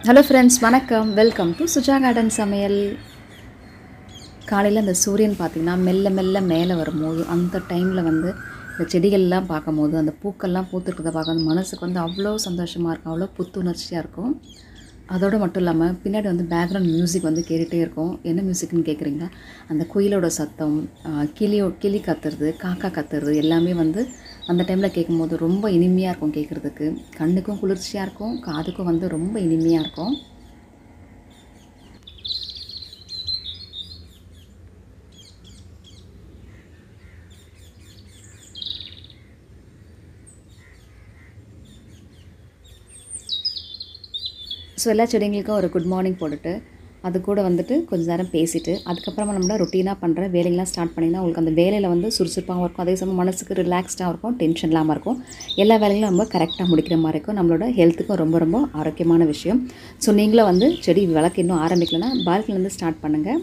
hello friends வணக்கம் welcome to Suja garden சமையல் காலையில் அந்த சூரியன் பார்த்திங்கன்னா மெல்ல மெல்ல மேலே வரும்போது அந்த டைமில் வந்து இந்த செடிகள்லாம் பார்க்கும்போது அந்த பூக்கள்லாம் பூத்துருக்கிறத பார்க்கும்போது மனசுக்கு வந்து அவ்வளோ சந்தோஷமாக இருக்கும் அவ்வளோ புத்துணர்ச்சியாக இருக்கும் அதோடு மட்டும் இல்லாமல் பின்னாடி வந்து பேக்ரவுண்ட் மியூசிக் வந்து கேட்டுகிட்டே இருக்கும் என்ன மியூசிக்னு கேட்குறீங்களா அந்த குயிலோட சத்தம் ஆஹ் கிளியோ கிளி கத்துறது காக்கா கத்துறது எல்லாமே வந்து அந்த டைமில் கேட்கும்போது ரொம்ப இனிமையாக இருக்கும் கேட்குறதுக்கு கண்ணுக்கும் குளிர்ச்சியாக இருக்கும் காதுக்கும் வந்து ரொம்ப இனிமையாக இருக்கும் ஸோ எல்லா செடிங்களுக்கும் ஒரு குட் மார்னிங் போட்டுட்டு அது கூட வந்துட்டு கொஞ்ச நேரம் பேசிட்டு அதுக்கப்புறமா நம்மள ரொட்டீனாக பண்ணுற வேலைகள்லாம் ஸ்டார்ட் பண்ணிங்கன்னா உங்களுக்கு அந்த வேலையில் வந்து சுறுசுறுப்பாகவும் இருக்கும் அதே சமயம் மனசுக்கு ரிலாக்ஸ்டாக இருக்கும் டென்ஷன் இல்லாமல் இருக்கும் எல்லா வேலைகளும் நம்ம கரெக்டாக முடிக்கிற மாதிரி இருக்கும் நம்மளோட ஹெல்த்துக்கும் ரொம்ப ரொம்ப ஆரோக்கியமான விஷயம் ஸோ நீங்களும் வந்து செடி வளர்க்க இன்னும் ஆரம்பிக்கலைன்னா பால்கனிலேருந்து ஸ்டார்ட் பண்ணுங்கள்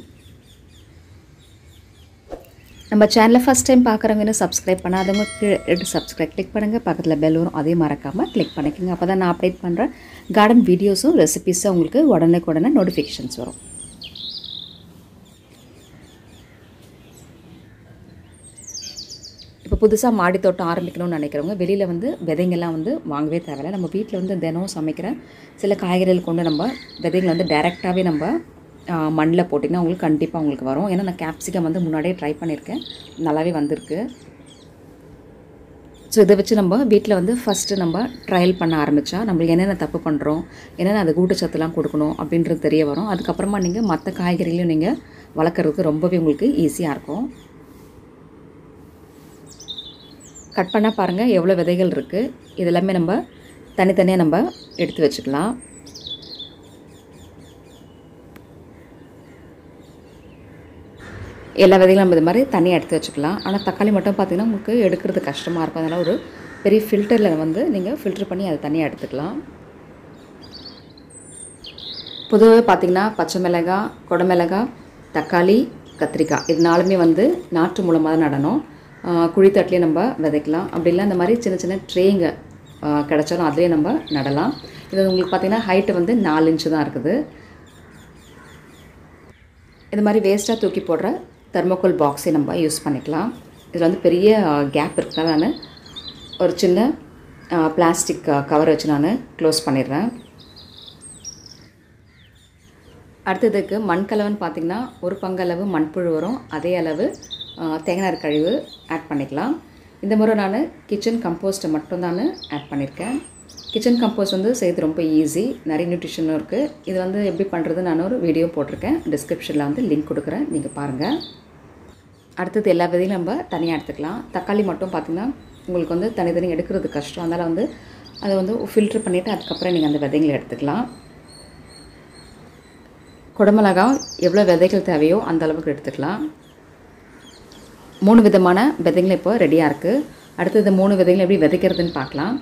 நம்ம சேனலை ஃபஸ்ட் டைம் பார்க்குறவங்க இன்னும் சப்ஸ்கிரைப் பண்ணாதவங்க கீழே ரெண்டு சப்ஸ்கிரைப் கிளிக் பண்ணுங்கள் பக்கத்தில் பெல் வரும் அதையும் மறக்காமல் கிளிக் பண்ணிக்கோங்க அப்போ தான் நான் அப்டேட் பண்ணுற கார்டன் வீடியோஸும் ரெசிபீஸும் உங்களுக்கு உடனே உடனே நோட்டிஃபிகேஷன்ஸ் வரும் இப்போ புதுசாக மாடி தோட்டம் ஆரம்பிக்கணும்னு நினைக்கிறவங்க வெளியில் வந்து விதைங்கள்லாம் வந்து வாங்கவே தேவையில்ல நம்ம வீட்டில் வந்து தினம் சமைக்கிற சில காய்கறிகள் கொண்டு நம்ம விதைங்களை வந்து டைரெக்டாகவே நம்ம மண்ணில் போட்டிங்கன்னா உங்களுக்கு கண்டிப்பாக உங்களுக்கு வரும் ஏன்னா நான் கேப்சிகம் வந்து முன்னாடியே ட்ரை பண்ணியிருக்கேன் நல்லாவே வந்திருக்கு ஸோ இதை வச்சு நம்ம வீட்டில் வந்து ஃபஸ்ட்டு நம்ம ட்ரையல் பண்ண ஆரம்பித்தா நம்மளுக்கு என்னென்ன தப்பு பண்ணுறோம் என்னென்ன அது ஊட்டச்சத்துலாம் கொடுக்கணும் அப்படின்றது தெரிய வரும் அதுக்கப்புறமா நீங்கள் மற்ற காய்கறிகளையும் நீங்கள் வளர்க்குறதுக்கு ரொம்பவே உங்களுக்கு ஈஸியாக இருக்கும் கட் பண்ணால் பாருங்கள் எவ்வளோ விதைகள் இருக்குது இதெல்லாமே நம்ம தனித்தனியாக நம்ம எடுத்து வச்சுக்கலாம் எல்லா விதைகளும் நம்ம இது மாதிரி தனியாக எடுத்து வச்சுக்கலாம் ஆனால் தக்காளி மட்டும் பார்த்திங்கன்னா உங்களுக்கு எடுக்கிறது கஷ்டமாக இருக்கும் அதனால் ஒரு பெரிய ஃபில்டரில் வந்து நீங்கள் ஃபில்டர் பண்ணி அதை தனியாக எடுத்துக்கலாம் பொதுவாகவே பார்த்திங்கன்னா பச்சை மிளகாய் குடமிளகாய் தக்காளி கத்திரிக்காய் இது நாலுமே வந்து நாற்று மூலமாக தான் நடணும் குழித்தட்டிலே நம்ம விதைக்கலாம் அப்படி இல்லை இந்த மாதிரி சின்ன சின்ன ட்ரேங்க கிடச்சாலும் அதிலே நம்ம நடலாம் இது உங்களுக்கு பார்த்திங்கன்னா ஹைட்டு வந்து நாலு இன்ச்சு தான் இருக்குது இது மாதிரி வேஸ்ட்டாக தூக்கி போடுற தெர்மோகோல் பாக்ஸை நம்ம யூஸ் பண்ணிக்கலாம் இதில் வந்து பெரிய கேப் இருக்கிறதால நான் ஒரு சின்ன பிளாஸ்டிக் கவர் வச்சு நான் க்ளோஸ் பண்ணிடுறேன் அடுத்ததுக்கு மண்கலவன்னு பார்த்திங்கன்னா ஒரு பங்களவு மண்புழு வரும் அதே அளவு தேங்காய் கழிவு ஆட் பண்ணிக்கலாம் இந்த முறை நான் கிச்சன் கம்போஸ்ட்டை மட்டும் தான் ஆட் பண்ணியிருக்கேன் கிச்சன் கம்போஸ்ட் வந்து செய்கிறது ரொம்ப ஈஸி நிறைய நியூட்ரிஷனும் இருக்குது இது வந்து எப்படி பண்ணுறது நான் ஒரு வீடியோ போட்டிருக்கேன் டிஸ்கிரிப்ஷனில் வந்து லிங்க் கொடுக்குறேன் நீங்கள் பாருங்கள் அடுத்தது எல்லா விதையும் நம்ம தனியாக எடுத்துக்கலாம் தக்காளி மட்டும் பார்த்திங்கன்னா உங்களுக்கு வந்து தனித்தனி எடுக்கிறது கஷ்டம் அதனால் வந்து அதை வந்து ஃபில்ட்ரு பண்ணிவிட்டு அதுக்கப்புறம் நீங்கள் அந்த விதைகளை எடுத்துக்கலாம் குடமிளகாய் எவ்வளோ விதைகள் தேவையோ அந்த அளவுக்கு எடுத்துக்கலாம் மூணு விதமான விதைகள் இப்போ ரெடியாக இருக்குது அடுத்தது மூணு விதைகள் எப்படி விதைக்கிறதுன்னு பார்க்கலாம்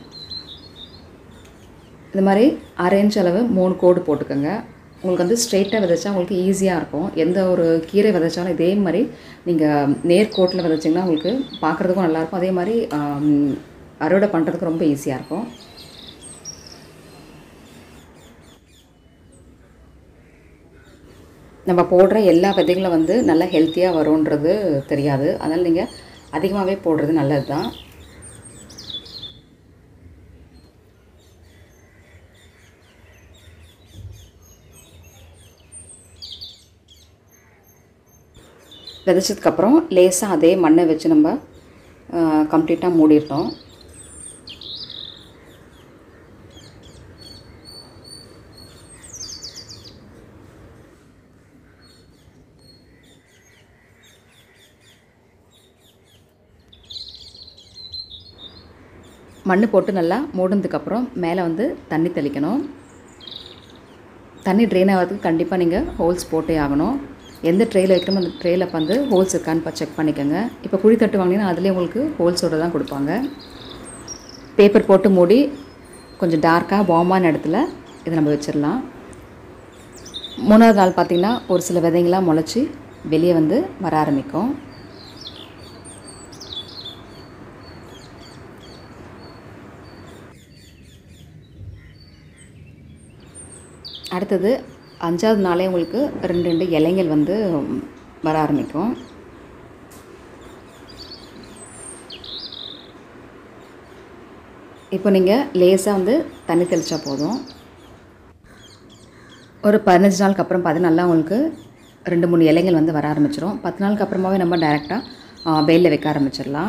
இந்த மாதிரி அரை இன்ச் அளவு மூணு கோடு போட்டுக்கோங்க உங்களுக்கு வந்து ஸ்ட்ரெயிட்டாக விதைச்சா உங்களுக்கு ஈஸியாக இருக்கும் எந்த ஒரு கீரை விதைச்சாலும் இதே மாதிரி நீங்கள் நேர்கோட்டில் விதைச்சிங்கன்னா உங்களுக்கு பார்க்குறதுக்கும் நல்லாயிருக்கும் அதே மாதிரி அறுவடை பண்ணுறதுக்கு ரொம்ப ஈஸியாக இருக்கும் நம்ம போடுற எல்லா விதைகளும் வந்து நல்லா ஹெல்த்தியாக வரும்ன்றது தெரியாது அதனால் நீங்கள் அதிகமாகவே போடுறது நல்லது தான் விதைச்சதுக்கப்புறம் லேசாக அதே மண்ணை வச்சு நம்ம கம்ப்ளீட்டாக மூடிட்டோம் மண் போட்டு நல்லா மூடினதுக்கப்புறம் மேலே வந்து தண்ணி தெளிக்கணும் தண்ணி ட்ரெயின் ஆகிறதுக்கு கண்டிப்பாக நீங்கள் ஹோல்ஸ் போட்டே ஆகணும் எந்த ட்ரெயில் வைக்கணுமோ அந்த ட்ரெயில் வந்து ஹோல்ஸ் இருக்கான்னு செக் பண்ணிக்கோங்க இப்போ குழி தட்டு வாங்கினீங்கன்னா அதுலேயே உங்களுக்கு ஹோல்ஸோடு தான் கொடுப்பாங்க பேப்பர் போட்டு மூடி கொஞ்சம் டார்க்காக வார்மான இடத்துல இதை நம்ம வச்சிடலாம் மூணாவது நாள் பார்த்திங்கன்னா ஒரு சில விதைங்களாம் முளைச்சி வெளியே வந்து வர ஆரம்பிக்கும் அடுத்தது அஞ்சாவது நாளே உங்களுக்கு ரெண்டு ரெண்டு இலைங்கள் வந்து வர ஆரம்பிக்கும் இப்போ நீங்கள் லேசாக வந்து தண்ணி தெளித்தா போதும் ஒரு பதினஞ்சு நாளுக்கு அப்புறம் பார்த்து நல்லா உங்களுக்கு ரெண்டு மூணு இலைகள் வந்து வர ஆரம்பிச்சிடும் பத்து நாளுக்கு அப்புறமாவே நம்ம டைரெக்டாக வெயிலில் வைக்க ஆரம்பிச்சிடலாம்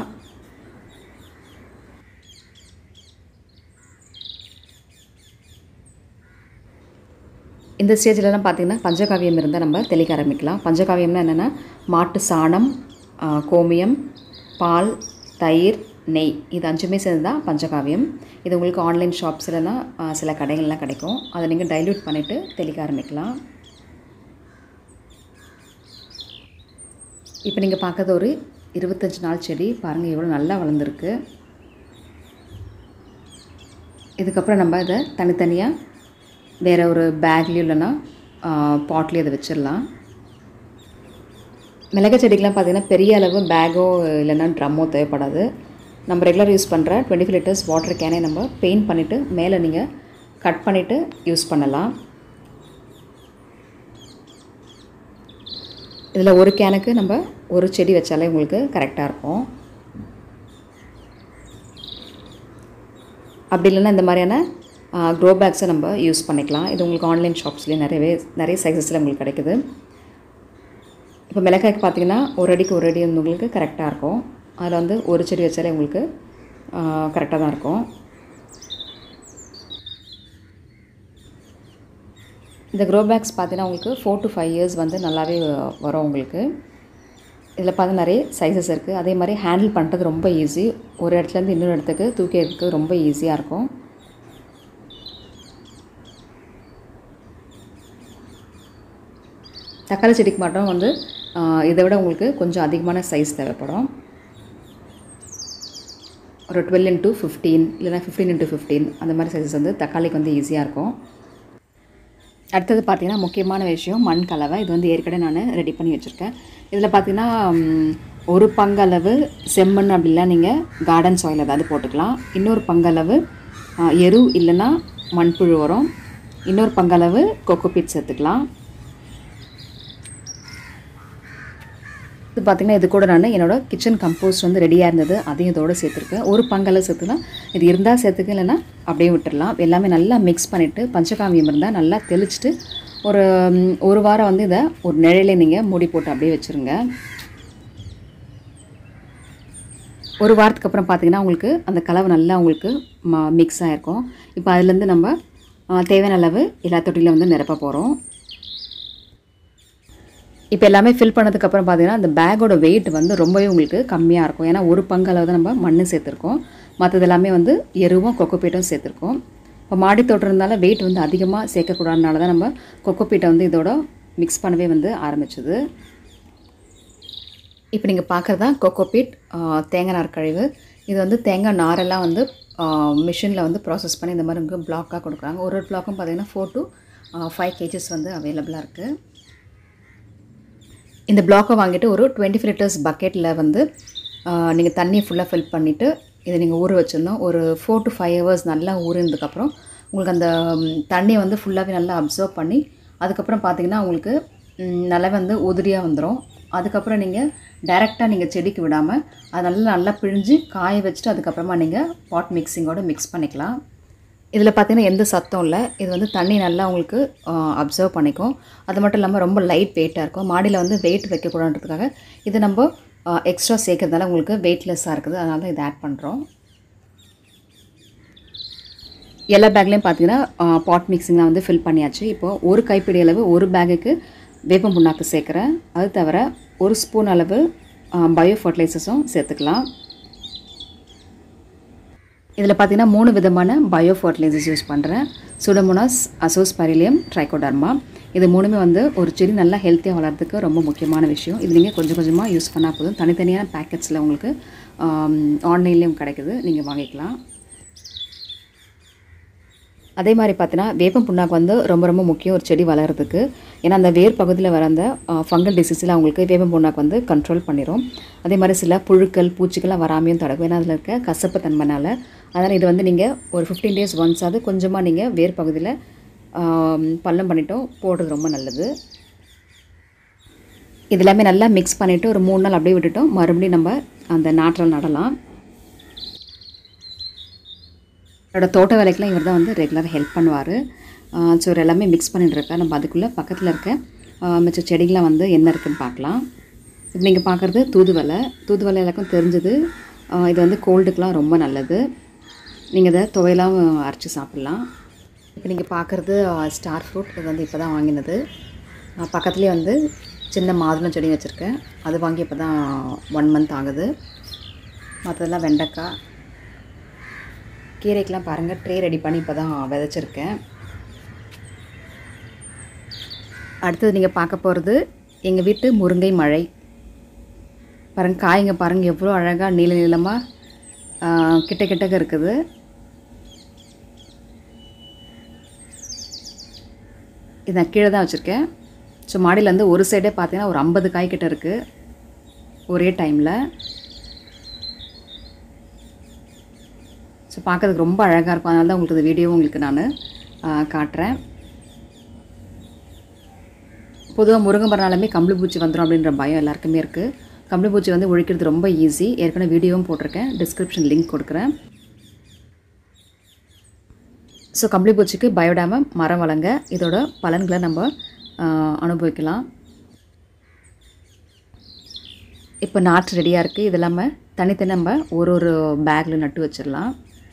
இந்த ஸ்டேஜ்லலாம் பார்த்திங்கன்னா பஞ்சகாவியம் இருந்தால் நம்ம தெளிக்க ஆரம்பிக்கலாம் பஞ்சகாவியம்னா என்னென்னா மாட்டு சாணம் ஆ, கோமியம் பால் தயிர் நெய் இது அஞ்சுமே சேர்ந்து தான் பஞ்சகாவியம் இது உங்களுக்கு ஆன்லைன் ஷாப்ஸ்லலாம் ஆ, சில கடைகள்லாம் கிடைக்கும் அதை நீங்கள் டைல்யூட் பண்ணிவிட்டு தெளிக்க ஆரம்பிக்கலாம் இப்போ நீங்கள் பார்க்கறது ஒரு இருபத்தஞ்சி நாள் செடி பாருங்கள் எவ்வளோ நல்லா வளர்ந்துருக்கு இதுக்கப்புறம் நம்ம இதை தனித்தனியாக வேறு ஒரு பேக்லேயும் இல்லைன்னா பாட்லேயும் அதை வச்சிடலாம் மிளகாய் செடிக்கெலாம் பார்த்திங்கன்னா பெரிய அளவு பேக்கோ இல்லைன்னா ட்ரம்மோ தேவைப்படாது நம்ம ரெகுலர் யூஸ் பண்ணுற டுவெண்ட்டி ஃபைவ் லிட்டர்ஸ் வாட்டர் கேனை நம்ம பெயிண்ட் பண்ணிவிட்டு மேலே நீங்கள் கட் பண்ணிவிட்டு யூஸ் பண்ணலாம் இதில் ஒரு கேனுக்கு நம்ம ஒரு செடி வச்சாலே உங்களுக்கு கரெக்டாக இருக்கும் அப்படி இல்லைன்னா இந்த மாதிரியான க்ரோ பேக்ஸை நம்ம யூஸ் பண்ணிக்கலாம் இது உங்களுக்கு ஆன்லைன் ஷாப்ஸ்லேயே நிறையவே நிறைய சைஸஸில் உங்களுக்கு கிடைக்குது இப்போ மிளகாய்க்கு பார்த்தீங்கன்னா ஒரு அடிக்கு ஒரு அடி வந்து உங்களுக்கு கரெக்டாக இருக்கும் அதில் வந்து ஒரு செடி வச்சாலே உங்களுக்கு கரெக்டாக தான் இருக்கும் இந்த க்ரோ பேக்ஸ் பார்த்தீங்கன்னா உங்களுக்கு ஃபோர் டு ஃபைவ் இயர்ஸ் வந்து நல்லாவே வரும் உங்களுக்கு இதில் பார்த்து நிறைய சைஸஸ் இருக்குது அதே மாதிரி ஹேண்டில் பண்ணுறது ரொம்ப ஈஸி ஒரு இடத்துலேருந்து இன்னொரு இடத்துக்கு தூக்கி எடுக்கிறது ரொம்ப ஈஸியாக இருக்கும் தக்காளி செடிக்கு மட்டும் வந்து ஆஹ், இதை விட உங்களுக்கு கொஞ்சம் அதிகமான சைஸ் தேவைப்படும் ஒரு டுவெல் இன்ட்டு ஃபிஃப்டீன் இல்லைனா ஃபிஃப்டீன் இன்ட்டு ஃபிஃப்டீன் அந்த மாதிரி சைஸஸ் வந்து தக்காளிக்கு வந்து ஈஸியாக இருக்கும் அடுத்தது பார்த்தீங்கன்னா முக்கியமான விஷயம் மண் கலவை இது வந்து ஏற்கனவே நான் ரெடி பண்ணி வச்சுருக்கேன் இதில் பார்த்தீங்கன்னா ம், ஒரு பங்களவு செம்மண் அப்படிலாம் நீங்கள் கார்டன் சாயில் ஏதாவது போட்டுக்கலாம் இன்னொரு பங்களவு ஆ, எரு இல்லைன்னா மண்புழு உரம் இன்னொரு பங்களவு கொக்கோபீட் சேர்த்துக்கலாம் இது பார்த்திங்கன்னா இது கூட நான் என்னோட கிச்சன் கம்போஸ்ட் வந்து ரெடியாக இருந்தது அதையும் இதோட சேர்த்துருக்கேன் ஒரு பங்கெல்லாம் சேர்த்துக்கலாம் இது இருந்தால் சேர்த்துக்க இல்லைன்னா அப்படியே விட்டுடலாம் எல்லாமே நல்லா மிக்ஸ் பண்ணிவிட்டு பஞ்சகாவியம் இருந்தால் நல்லா தெளிச்சிட்டு ஒரு ம், ஒரு வாரம் வந்து இதை ஒரு நிழலே நீங்கள் மூடி போட்டு அப்படியே வச்சுருங்க ஒரு வாரத்துக்கு அப்புறம் பார்த்தீங்கன்னா உங்களுக்கு அந்த கலவை நல்லா உங்களுக்கு மிக்ஸ் ஆகிருக்கும் இப்போ அதுலேருந்து நம்ம ஆ, தேவையான அளவு எல்லா தொட்டிலையும் வந்து நிரப்ப போகிறோம் இப்போ எல்லாமே ஃபில் பண்ணதுக்கப்புறம் பார்த்தீங்கன்னா அந்த பேக்கோட வெயிட் வந்து ரொம்பவே உங்களுக்கு கம்மியாக இருக்கும் ஏன்னா ஒரு பங்கு அளவு தான் நம்ம மண் சேர்த்துருக்கோம் மற்றது எல்லாமே வந்து எருவும் கொக்கோபீட்டும் சேர்த்துருக்கோம் இப்போ மாடி தோட்டம் இருந்தாலும் வெயிட் வந்து அதிகமாக சேர்க்கக்கூடாதுனால தான் நம்ம கொக்கோபீட்டை வந்து இதோட மிக்ஸ் பண்ணவே வந்து ஆரம்பிச்சது இப்போ நீங்கள் பார்க்குறது தான் கொக்கோபீட் தேங்காய் நார் கழிவு இது வந்து தேங்காய் நாரெல்லாம் வந்து மிஷினில் வந்து ப்ராசஸ் பண்ணி இந்த மாதிரி உங்களுக்கு பிளாக்காக கொடுக்குறாங்க ஒரு ஒரு பிளாக்கும் பார்த்தீங்கன்னா ஃபோர் டு ஃபைவ் கேஜஸ் வந்து அவைலபிளாக இருக்குது இந்த பிளாக்கை வாங்கிட்டு ஒரு டுவெண்ட்டி ஃபைவ் லிட்டர்ஸ் பக்கெட்டில் வந்து நீங்கள் தண்ணி ஃபுல்லாக ஃபில் பண்ணிவிட்டு இதை நீங்கள் ஊற வச்சிடணும் ஒரு ஃபோர் டு ஃபைவ் ஹவர்ஸ் நல்லா ஊறினதுக்கப்புறம் உங்களுக்கு அந்த ம், தண்ணியை வந்து ஃபுல்லாகவே நல்லா அப்சர்வ் பண்ணி அதுக்கப்புறம் பார்த்தீங்கன்னா உங்களுக்கு ம், நல்லா வந்து உதிரியாக வந்துடும் அதுக்கப்புறம் நீங்கள் டைரெக்டாக நீங்கள் செடிக்கு விடாமல் அது நல்லா நல்லா பிழிஞ்சு காய வச்சுட்டு அதுக்கப்புறமா நீங்கள் பாட் மிக்சிங்கோட மிக்ஸ் பண்ணிக்கலாம் இதில் பார்த்தீங்கன்னா எந்த சத்தம் இல்லை இது வந்து தண்ணி நல்லா உங்களுக்கு அப்சர்வ் பண்ணிக்கும் அது மட்டும் இல்லாமல் ரொம்ப லைட் வெயிட்டாக இருக்கும் மாடியில் வந்து வெயிட் வைக்கக்கூடாதுன்றதுக்காக இது நம்ம எக்ஸ்ட்ரா சேர்க்கறதால உங்களுக்கு வெயிட்லெஸ்ஸாக இருக்குது அதனால தான் இதை ஆட் பண்ணுறோம் எல்லா பேக்லேயும் பார்த்தீங்கன்னா பாட் மிக்சிங்லாம் வந்து ஃபில் பண்ணியாச்சு இப்போது ஒரு கைப்பிடி அளவு ஒரு பேக்குக்கு வேப்பம் புண்ணாக்கு சேர்க்குறேன் அது தவிர ஒரு ஸ்பூன் அளவு பயோ ஃபர்டிலைசர்ஸும் சேர்த்துக்கலாம் இதில் பார்த்தீங்கன்னா மூணு விதமான பயோ ஃபர்டிலைசர்ஸ் யூஸ் பண்ணுறேன் சுடமோனாஸ் அசோஸ்பரிலியம் ட்ரைகோடர்மா இது மூணுமே வந்து ஒரு செடி நல்லா ஹெல்த்தியாக வளர்றதுக்கு ரொம்ப முக்கியமான விஷயம் இது நீங்கள் கொஞ்சம் கொஞ்சமாக யூஸ் பண்ணால் போதும் தனித்தனியான பேக்கெட்ஸில் உங்களுக்கு ஆன்லைன்லேயும் கிடைக்குது நீங்கள் வாங்கிக்கலாம் அதே மாதிரி பார்த்தீங்கன்னா வேப்பம் புண்ணாக்கு வந்து ரொம்ப ரொம்ப முக்கியம் ஒரு செடி வளர்கிறதுக்கு ஏன்னா அந்த வேர் பகுதியில் வர அந்த ஃபங்கல் டிசீஸில் அவங்களுக்கு வேப்பம் புண்ணாக்கு வந்து கண்ட்ரோல் பண்ணிடும் அதே மாதிரி சில புழுக்கள் பூச்சிக்கெல்லாம் வராமையும் தடுக்கும் ஏன்னா அதில் இருக்க கசப்பு தன்மைனால அதனால் இது வந்து நீங்கள் ஒரு ஃபிஃப்டீன் டேஸ் ஒன்ஸாவது கொஞ்சமாக நீங்கள் வேர் பகுதியில் பள்ளம் பண்ணிட்டோம் போடுறது ரொம்ப நல்லது இது எல்லாமே நல்லா மிக்ஸ் பண்ணிவிட்டு ஒரு மூணு நாள் அப்படியே விட்டுட்டோம் மறுபடியும் நம்ம அந்த நாற்றில் நடலாம் என்னோட தோட்ட வேலைக்கெலாம் இவர் தான் வந்து ரெகுலராக ஹெல்ப் பண்ணுவார் ஸோ இவர் எல்லாமே மிக்ஸ் பண்ணிட்டு இருக்கேன் நம்ம அதுக்குள்ளே பக்கத்தில் இருக்க ஆஹ் மிச்ச செடிகளாம் வந்து என்ன இருக்குன்னு பார்க்கலாம் இப்போ நீங்கள் பார்க்குறது தூதுவளை தூதுவளை எல்லாருக்கும் தெரிஞ்சது ஆஹ் இது வந்து கோல்டுக்கெலாம் ரொம்ப நல்லது நீங்கள் இதை துவையெல்லாம் அரைச்சி சாப்பிட்லாம் இப்போ நீங்கள் பார்க்குறது ஸ்டார் ஃப்ரூட் இது வந்து இப்போ தான் வாங்கினது ஆஹ் பக்கத்துலேயே வந்து சின்ன மாதுளம் செடி வச்சுருக்கேன் அது வாங்கி இப்போ தான் ஒன் மந்த் ஆகுது மற்றதெல்லாம் வெண்டைக்காய் கீரைக்கெலாம் பாருங்கள் ட்ரே ரெடி பண்ணி இப்போ தான் விதைச்சிருக்கேன் அடுத்தது நீங்கள் பார்க்க போகிறது எங்கள் வீட்டு முருங்கை மழை பாருங்க காய்ங்க பாருங்கள் எவ்வளோ அழகாக நீள நீளமாக கிட்ட கிட்டக்க இருக்குது இது நான் கீழே தான் வச்சுருக்கேன் ஸோ மாடியிலேருந்து ஒரு சைடே பார்த்தீங்கன்னா ஒரு ஐம்பது காய் கிட்ட இருக்குது ஒரே டைமில் ஸோ பார்க்கறதுக்கு ரொம்ப அழகாக இருக்கும் அதனால தான் உங்களுக்கு இந்த வீடியோ உங்களுக்கு நான் காட்டுறேன் பொதுவாக முருங்கை மரனாலுமே கம்பளி பூச்சி வந்துடும் அப்படின்ற பயம் எல்லாருக்குமே இருக்குது கம்பளி பூச்சி வந்து ஒழிக்கிறது ரொம்ப ஈஸி ஏற்கனவே வீடியோவும் போட்டிருக்கேன் டிஸ்கிரிப்ஷன் லிங்க் கொடுக்குறேன் ஸோ கம்பளி பூச்சிக்கு பயோடாம மரம் வளங்க இதோட பலன்களை நம்ம ஆஹ், அனுபவிக்கலாம் இப்போ நாற்று ரெடியாக இருக்குது இது இல்லாமல் தனித்தனி நம்ம ஒரு ஒரு பேக்கில் நட்டு வச்சிடலாம்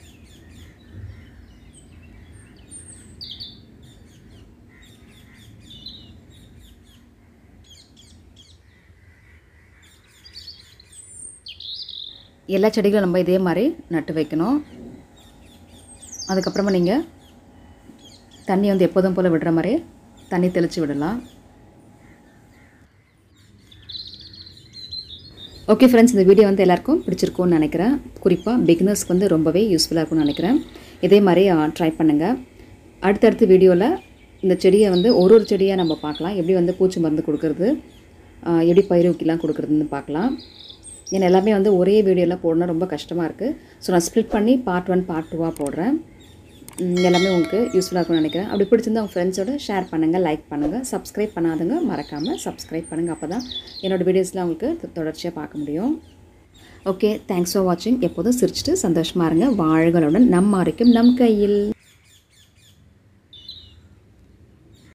எல்லா செடிகளும் நம்ம இதே மாதிரி நட்டு வைக்கணும் அதுக்கப்புறமா நீங்கள் தண்ணி வந்து எப்போதும் போல் விடுற மாதிரி தண்ணி தெளித்து விடலாம் ஓகே ஃப்ரெண்ட்ஸ் இந்த வீடியோ வந்து எல்லாருக்கும் பிடிச்சிருக்கும்னு நினைக்கிறேன் குறிப்பாக பிகினர்ஸ்க்கு வந்து ரொம்பவே யூஸ்ஃபுல்லாக இருக்கும்னு நினைக்கிறேன் இதே மாதிரி ட்ரை பண்ணுங்கள் அடுத்தடுத்த வீடியோவில் இந்த செடியை வந்து ஒரு ஒரு செடியாக நம்ம பார்க்கலாம் எப்படி வந்து பூச்சி மருந்து கொடுக்கறது ஆஹ் எப்படி பயிரூக்கிலாம் கொடுக்குறதுன்னு பார்க்கலாம் ஏன்னா எல்லாமே வந்து ஒரே வீடியோவில் போடணும் ரொம்ப கஷ்டமாக இருக்குது ஸோ நான் ஸ்ப்ளிட் பண்ணி பார்ட் ஒன் பார்ட் டூவாக போடுறேன் உம் எல்லாமே உங்களுக்கு யூஸ்ஃபுல்லாக இருக்கும்னு நினைக்கிறேன் அப்படி பிடிச்சிருந்தா உங்கள் ஃப்ரெண்ட்ஸோட ஷேர் பண்ணுங்கள் லைக் பண்ணுங்கள் சப்ஸ்கிரைப் பண்ணாதவங்க மறக்காமல் சப்ஸ்கிரைப் பண்ணுங்கள் அப்போ தான் என்னோடய வீடியோஸ்லாம் உங்களுக்கு தொ- தொடர்ச்சியாக பார்க்க முடியும் ஓகே தேங்க்ஸ் ஃபார் வாட்சிங் எப்போதும் சிரிச்சிட்டு சந்தோஷமாக இருங்க வாழ்களுடன் நம் ஆரோக்கியம் நம் கையில்